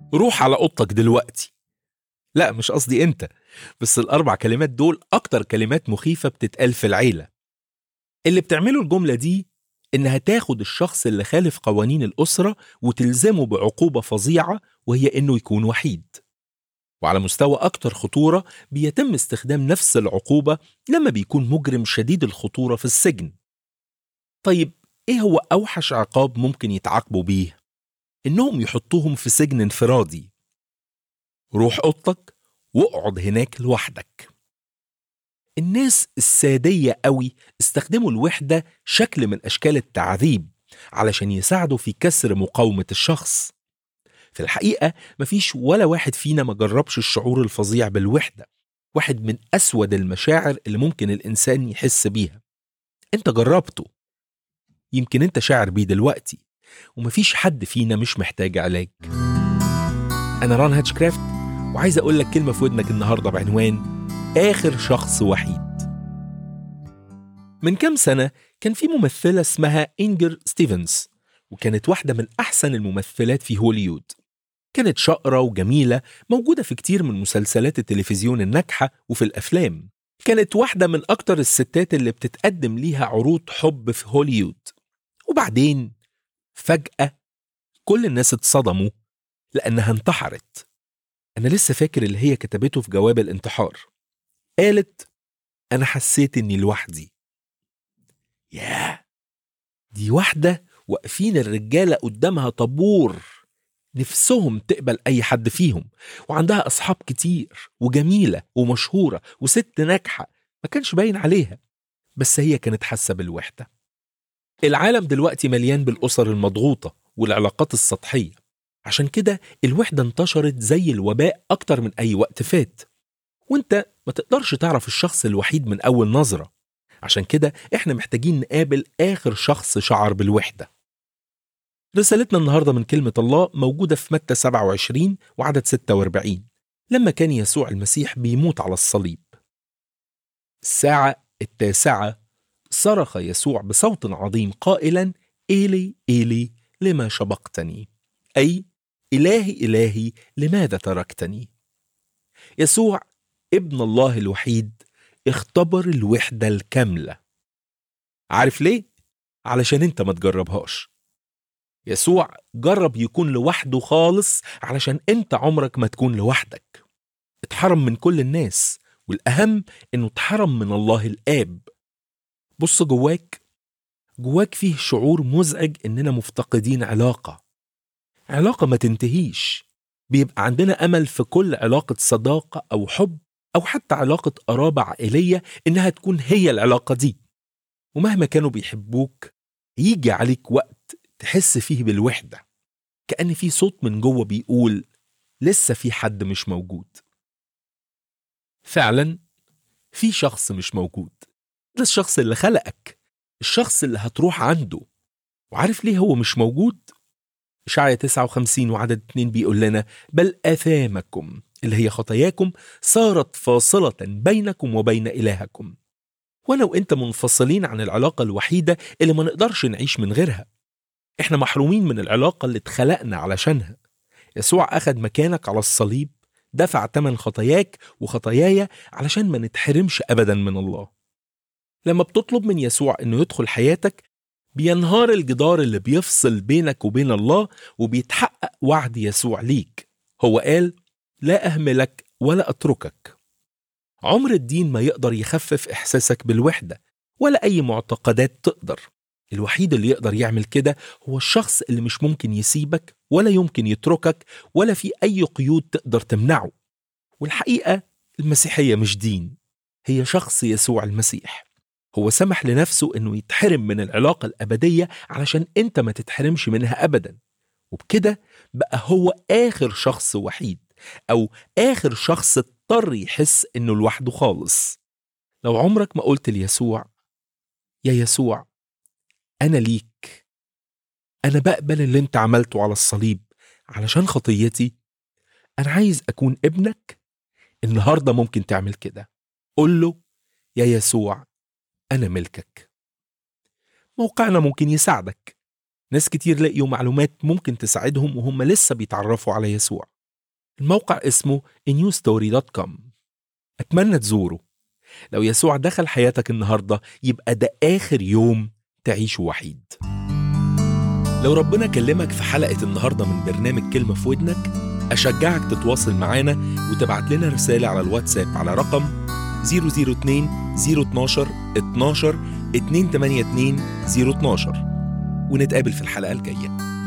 روح على اوضتك دلوقتي لا مش قصدي انت بس الاربع كلمات دول اكتر كلمات مخيفه بتتقال في العيله اللي بتعمله الجمله دي انها تاخد الشخص اللي خالف قوانين الاسره وتلزمه بعقوبه فظيعه وهي انه يكون وحيد وعلى مستوى اكتر خطوره بيتم استخدام نفس العقوبه لما بيكون مجرم شديد الخطوره في السجن طيب ايه هو اوحش عقاب ممكن يتعاقبوا بيه انهم يحطوهم في سجن انفرادي روح اوضتك واقعد هناك لوحدك الناس السادية قوي استخدموا الوحدة شكل من أشكال التعذيب علشان يساعدوا في كسر مقاومة الشخص في الحقيقة مفيش ولا واحد فينا ما جربش الشعور الفظيع بالوحدة واحد من أسود المشاعر اللي ممكن الإنسان يحس بيها أنت جربته يمكن أنت شاعر بيه دلوقتي ومفيش حد فينا مش محتاج علاج أنا ران هاتشكرافت وعايز أقول لك كلمة في ودنك النهاردة بعنوان آخر شخص وحيد من كام سنة كان في ممثلة اسمها إنجر ستيفنز وكانت واحدة من أحسن الممثلات في هوليوود كانت شقرة وجميلة موجودة في كتير من مسلسلات التلفزيون الناجحة وفي الأفلام كانت واحدة من أكتر الستات اللي بتتقدم ليها عروض حب في هوليوود وبعدين فجأة كل الناس اتصدموا لأنها انتحرت أنا لسه فاكر اللي هي كتبته في جواب الانتحار قالت أنا حسيت إني لوحدي ياه دي واحدة واقفين الرجالة قدامها طابور نفسهم تقبل أي حد فيهم وعندها أصحاب كتير وجميلة ومشهورة وست ناجحة ما كانش باين عليها بس هي كانت حاسة بالوحدة العالم دلوقتي مليان بالأسر المضغوطة والعلاقات السطحية عشان كده الوحدة انتشرت زي الوباء أكتر من أي وقت فات وانت ما تقدرش تعرف الشخص الوحيد من أول نظرة عشان كده احنا محتاجين نقابل آخر شخص شعر بالوحدة رسالتنا النهاردة من كلمة الله موجودة في متى 27 وعدد 46 لما كان يسوع المسيح بيموت على الصليب الساعة التاسعة صرخ يسوع بصوت عظيم قائلا إيلي إيلي لما شبقتني أي إلهي إلهي لماذا تركتني يسوع ابن الله الوحيد اختبر الوحدة الكاملة عارف ليه؟ علشان انت ما تجربهاش يسوع جرب يكون لوحده خالص علشان انت عمرك ما تكون لوحدك اتحرم من كل الناس والأهم انه اتحرم من الله الآب بص جواك جواك فيه شعور مزعج اننا مفتقدين علاقة علاقة ما تنتهيش بيبقى عندنا أمل في كل علاقة صداقة أو حب أو حتى علاقة قرابة عائلية إنها تكون هي العلاقة دي ومهما كانوا بيحبوك يجي عليك وقت تحس فيه بالوحدة كأن في صوت من جوه بيقول لسه في حد مش موجود فعلا في شخص مش موجود ده الشخص اللي خلقك الشخص اللي هتروح عنده وعارف ليه هو مش موجود؟ إشعيا 59 وعدد 2 بيقول لنا بل آثامكم اللي هي خطاياكم صارت فاصلة بينكم وبين إلهكم وأنا وإنت منفصلين عن العلاقة الوحيدة اللي ما نقدرش نعيش من غيرها إحنا محرومين من العلاقة اللي اتخلقنا علشانها يسوع أخد مكانك على الصليب دفع تمن خطاياك وخطاياي علشان ما نتحرمش أبدا من الله لما بتطلب من يسوع إنه يدخل حياتك بينهار الجدار اللي بيفصل بينك وبين الله وبيتحقق وعد يسوع ليك هو قال لا أهملك ولا أتركك عمر الدين ما يقدر يخفف إحساسك بالوحدة ولا أي معتقدات تقدر الوحيد اللي يقدر يعمل كده هو الشخص اللي مش ممكن يسيبك ولا يمكن يتركك ولا في أي قيود تقدر تمنعه والحقيقة المسيحية مش دين هي شخص يسوع المسيح هو سمح لنفسه انه يتحرم من العلاقة الأبدية علشان انت ما تتحرمش منها أبدا وبكده بقى هو آخر شخص وحيد أو آخر شخص اضطر يحس انه لوحده خالص لو عمرك ما قلت ليسوع يا يسوع أنا ليك أنا بقبل اللي أنت عملته على الصليب علشان خطيتي أنا عايز أكون ابنك النهاردة ممكن تعمل كده قول له يا يسوع أنا ملكك موقعنا ممكن يساعدك ناس كتير لقيوا معلومات ممكن تساعدهم وهم لسه بيتعرفوا على يسوع الموقع اسمه newstory.com أتمنى تزوره لو يسوع دخل حياتك النهاردة يبقى ده آخر يوم تعيشه وحيد لو ربنا كلمك في حلقة النهاردة من برنامج كلمة في ودنك أشجعك تتواصل معانا وتبعت لنا رسالة على الواتساب على رقم 002 012 12 282 012 ونتقابل في الحلقة الجاية